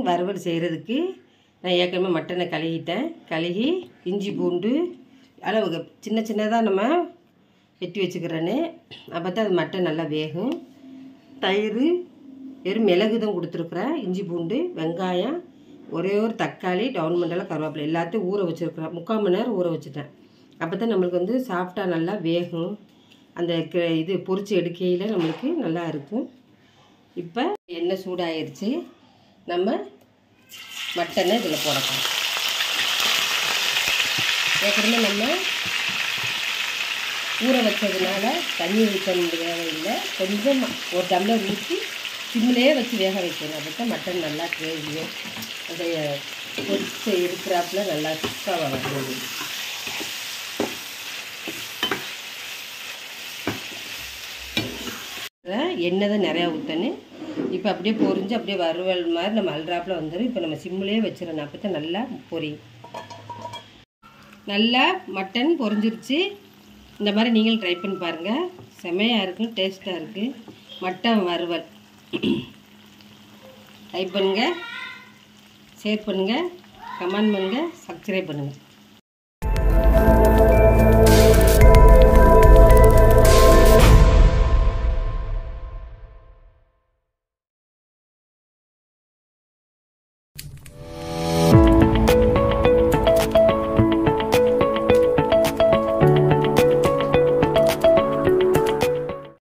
வறுவல் செய்கிறதுக்கு நான் ஏற்கனவே மட்டனை கழுகிட்டேன் கழுகி இஞ்சி பூண்டு அளவு சின்ன சின்னதாக நம்ம வெட்டி வச்சுக்கிறேன்னு அப்போ தான் அது மட்டன் நல்லா வேகும் தயிர் வெறும் மிளகு தான் கொடுத்துருக்குறேன் இஞ்சி பூண்டு வெங்காயம் ஒரே ஒரு தக்காளி டவுன் மண்டலம் கருவேப்பிலை எல்லாத்தையும் ஊற வச்சுருக்குறேன் முக்கால் மணி நேரம் ஊற வச்சுட்டேன் அப்போ தான் நம்மளுக்கு வந்து சாப்பிட்டா நல்லா வேகும் அந்த க இது பொரிச்சு எடுக்கையில் நம்மளுக்கு நல்லா இருக்கும் இப்போ எண்ணெய் சூடாயிருச்சு நம்ம மட்டனை இதில் போடலாம் ஏற்கனவே நம்ம ஊற வச்சதுனால தண்ணி ஊற்ற தேவையில்லை கொஞ்சம் ஒரு டம்ளர் ஊற்றி சிம்மிலே வச்சு வேக வைக்கணும் அப்போ தான் மட்டன் நல்லா கிரேவியும் அந்த பொரிச்சு எடுக்கிறாப்புல நல்லா சுக்காக வரும் எண்ணெய் தான் நிறையா ஊற்றணும் இப்போ அப்படியே பொரிஞ்சு அப்படியே வறுவல் மாதிரி நம்ம அல்றாப்பில் வந்துடும் இப்போ நம்ம சிம்மிலே வச்சிடணும் அப்போ தான் நல்லா பொரியும் நல்லா மட்டன் பொரிஞ்சிருச்சு இந்த மாதிரி நீங்களும் ட்ரை பண்ணி பாருங்கள் செமையாக இருக்கும் டேஸ்ட்டாக இருக்குது மட்டன் வறுவல் லைக் பண்ணுங்கள் ஷேர் பண்ணுங்கள் கமெண்ட் பண்ணுங்கள் சப்ஸ்கிரைப் பண்ணுங்கள்